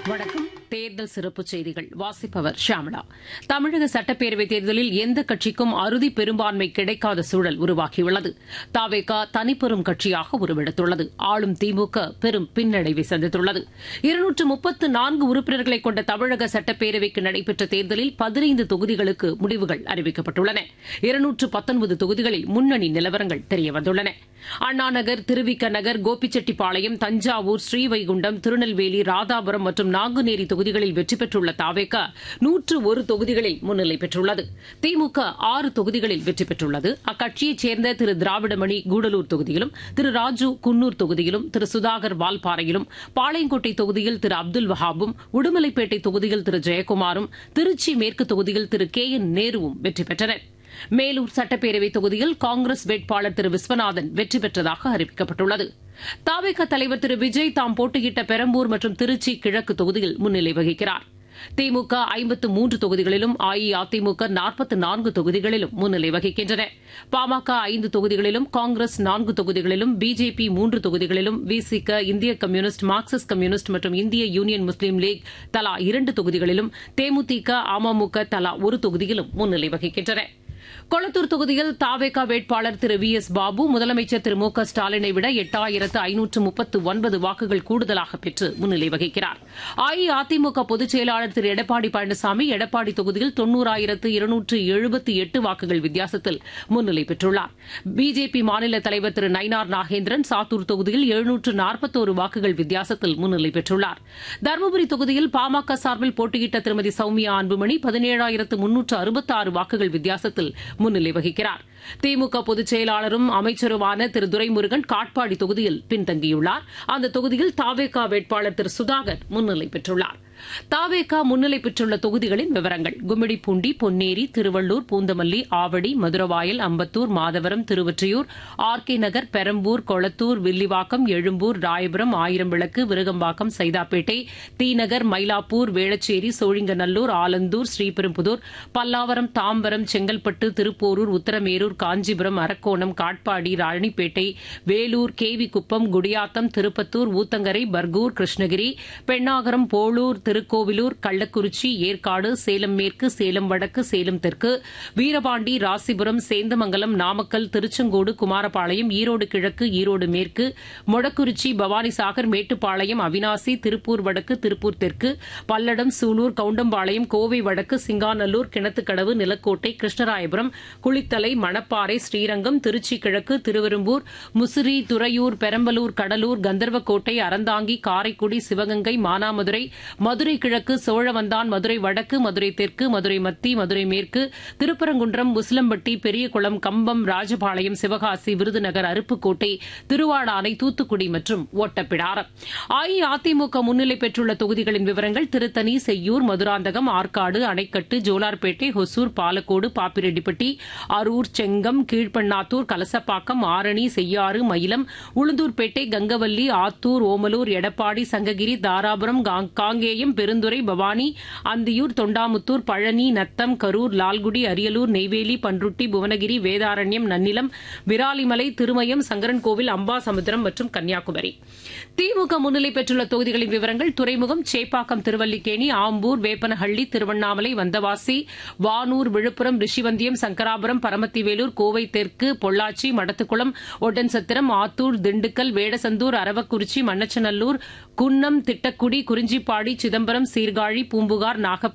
வணக்கம் தேர்தல் சிறப்புச் செய்திகள் வாசிப்பவர் ஷியாமளா தமிழக சட்டப்பேரவைத் தேர்தலில் எந்த கட்சிக்கும் அறுதி பெரும்பான்மை கிடைக்காத சூழல் உருவாகியுள்ளது தாவேகா தனிப்பெரும் கட்சியாக உருவெடுத்துள்ளது ஆளும் திமுக பெரும் பின்னடைவை சந்தித்துள்ளது இருநூற்று முப்பத்து நான்கு உறுப்பினர்களை கொண்ட தமிழக சட்டப்பேரவைக்கு நடைபெற்ற தேர்தலில் பதினைந்து தொகுதிகளுக்கு முடிவுகள் அறிவிக்கப்பட்டுள்ளன இருநூற்று பத்தொன்பது தொகுதிகளில் முன்னணி நிலவரங்கள் தெரியவந்துள்ளன அண்ணாநகர் திருவிக்க நகர் கோபிச்செட்டிப்பாளையம் தஞ்சாவூர் ஸ்ரீவைகுண்டம் திருநெல்வேலி ராதாபுரம் மற்றும் நாங்குநேரி தொகுதிகளில் வெற்றி பெற்றுள்ள தாவேக நூற்று ஒரு தொகுதிகளில் முன்னிலை பெற்றுள்ளது திமுக ஆறு தொகுதிகளில் வெற்றி பெற்றுள்ளது அக்கட்சியைச் சேர்ந்த திரு திராவிடமணி கூடலூர் தொகுதியிலும் திரு ராஜு குன்னூர் தொகுதியிலும் திரு சுதாகர் வால்பாறையிலும் பாளையங்கோட்டை தொகுதியில் திரு அப்துல் வஹாபும் உடுமலைப்பேட்டை தொகுதியில் திரு ஜெயக்குமாரும் திருச்சி மேற்கு தொகுதியில் திரு கே என் நேருவும் வெற்றி பெற்றனர் மேலூர் சட்டப்பேரவை தொகுதியில் காங்கிரஸ் வேட்பாளர் திரு விஸ்வநாதன் வெற்றி பெற்றதாக அறிவிக்கப்பட்டுள்ளது தாவேக தலைவர் திரு விஜய் தாம் போட்டியிட்ட பெரம்பூர் மற்றும் திருச்சி கிழக்கு தொகுதியில் முன்னிலை வகிக்கிறார் திமுக ஐம்பத்து மூன்று தொகுதிகளிலும் அஇஅதிமுக நாற்பத்து நான்கு தொகுதிகளிலும் முன்னிலை வகிக்கின்றன பாமக ஐந்து தொகுதிகளிலும் காங்கிரஸ் நான்கு தொகுதிகளிலும் பிஜேபி மூன்று தொகுதிகளிலும் விசிக இந்திய கம்யூனிஸ்ட் மார்க்சிஸ்ட் கம்யூனிஸ்ட் மற்றும் இந்திய யூனியன் முஸ்லீம் லீக் தலா இரண்டு தொகுதிகளிலும் தேமுதிக அமமுக தலா ஒரு தொகுதியிலும் முன்னிலை வகிக்கின்றன கொளத்தூர் தொகுதியில் தாவேகா வேட்பாளர் திரு வி எஸ் பாபு முதலமைச்சர் திரு மு க ஸ்டாலினை விட எட்டாயிரத்து ஐநூற்று முப்பத்து ஒன்பது வாக்குகள் கூடுதலாக பெற்று முன்னிலை வகிக்கிறார் அஇஅதிமுக பொதுச் செயலாளர் திரு எடப்பாடி பழனிசாமி எடப்பாடி தொகுதியில் தொன்னூறாயிரத்து இருநூற்று எழுபத்தி எட்டு வாக்குகள் வித்தியாசத்தில் முன்னிலை பெற்றுள்ளார் பிஜேபி மாநில தலைவர் திரு நயினார் நாகேந்திரன் சாத்தூர் தொகுதியில் எழுநூற்று நாற்பத்தோரு வாக்குகள் வித்தியாசத்தில் முன்னிலை பெற்றுள்ளார் தருமபுரி தொகுதியில் பாமக சார்பில் போட்டியிட்ட திருமதி சௌமியா அன்புமணி பதினேழாயிரத்து முன்னூற்று அறுபத்தாறு வாக்குகள் வித்தியாசத்தில் முன்னிலை வகிக்கிறார் திமுக பொதுச் செயலாளரும் அமைச்சருமான திரு துரைமுருகன் காட்பாடி தொகுதியில் பின்தங்கியுள்ளார் அந்த தொகுதியில் தாவேகா வேட்பாளர் திரு சுதாகர் முன்னிலை பெற்றுள்ளார் தாவேகா முன்னிலை பெற்றுள்ள தொகுதிகளின் விவரங்கள் கும்மிடிப்பூண்டி பொன்னேரி திருவள்ளூர் பூந்தமல்லி ஆவடி மதுரவாயல் அம்பத்தூர் மாதவரம் திருவொற்றியூர் ஆர் கே நகர் பெரம்பூர் கொளத்தூர் வில்லிவாக்கம் எழும்பூர் ராயபுரம் ஆயிரம்விளக்கு விருகம்பாக்கம் சைதாப்பேட்டை தீநகர் மயிலாப்பூர் வேளச்சேரி சோழிங்கநல்லூர் ஆலந்தூர் ஸ்ரீபெரும்புதூர் பல்லாவரம் தாம்பரம் செங்கல்பட்டு திருப்போரூர் உத்தரமேரூர் காஞ்சிபுரம் அரக்கோணம் காட்பாடி ராணிப்பேட்டை வேலூர் கேவிக்குப்பம் குடியாத்தம் திருப்பத்தூர் ஊத்தங்கரை பர்கூர் கிருஷ்ணகிரி பெண்ணாகரம் போளூர் திருக்கோவிலூர் கள்ளக்குறிச்சி ஏற்காடு சேலம் மேற்கு சேலம் வடக்கு சேலம் தெற்கு வீரபாண்டி ராசிபுரம் சேந்தமங்கலம் நாமக்கல் திருச்செங்கோடு குமாரபாளையம் ஈரோடு கிழக்கு ஈரோடு மேற்கு மொடக்குறிச்சி பவானிசாகர் மேட்டுப்பாளையம் அவினாசி திருப்பூர் வடக்கு திருப்பூர் தெற்கு பல்லடம் சூலூர் கவுண்டம்பாளையம் கோவை வடக்கு சிங்காநல்லூர் கிணத்துக்கடவு நிலக்கோட்டை கிருஷ்ணராயபுரம் குளித்தலை மணப்பாறை ஸ்ரீரங்கம் திருச்சி கிழக்கு திருவெரும்பூர் முசிறி துறையூர் பெரம்பலூர் கடலூர் கந்தர்வக்கோட்டை அறந்தாங்கி காரைக்குடி சிவகங்கை மானாமதுரை மதுரை கிழக்கு சோழவந்தான் மதுரை வடக்கு மதுரை தெற்கு மதுரை மத்தி மதுரை மேற்கு திருப்பரங்குன்றம் முஸ்லம்பட்டி பெரியகுளம் கம்பம் ராஜபாளையம் சிவகாசி விருதுநகர் அருப்புக்கோட்டை திருவாடானை தூத்துக்குடி மற்றும் ஓட்டப்பிடாரம் அஇஅதிமுக முன்னிலை பெற்றுள்ள தொகுதிகளின் விவரங்கள் திருத்தணி செய்யூர் மதுராந்தகம் ஆற்காடு அணைக்கட்டு ஜோலார்பேட்டை ஹொசூர் பாலக்கோடு பாப்பிரெட்டிப்பட்டி அரூர் செங்கம் கீழ்பண்ணாத்தூர் கலசப்பாக்கம் ஆரணி செய்யாறு மயிலம் உளுந்தூர்பேட்டை கங்கவல்லி ஆத்தூர் ஓமலூர் எடப்பாடி சங்ககிரி தாராபுரம் காங்கேயம் பெருந்துறை பவானி அந்தியூர் தொண்டாமுத்தூர் பழனி நத்தம் கரூர் லால்குடி அரியலூர் நெய்வேலி பன்ருட்டி புவனகிரி வேதாரண்யம் நன்னிலம் விராலிமலை திருமயம் சங்கரன்கோவில் அம்பாசமுத்திரம் மற்றும் கன்னியாகுமரி திமுக முன்னிலை பெற்றுள்ள தொகுதிகளின் விவரங்கள் துறைமுகம் சேப்பாக்கம் திருவல்லிக்கேணி ஆம்பூர் வேப்பனஹள்ளி திருவண்ணாமலை வந்தவாசி வானூர் விழுப்புரம் ரிஷிவந்தியம் சங்கராபுரம் பரமத்திவேலூர் கோவை தெற்கு பொள்ளாச்சி மடத்துக்குளம் ஒட்டன்சத்திரம் ஆத்தூர் திண்டுக்கல் வேடசந்தூர் அரவக்குறிச்சி மண்ணச்சநல்லூர் குன்னம் திட்டக்குடி குறிஞ்சிப்பாடி சிதம்பரம் சீர்காழி பூம்புகார் நாகப்பட்டினம்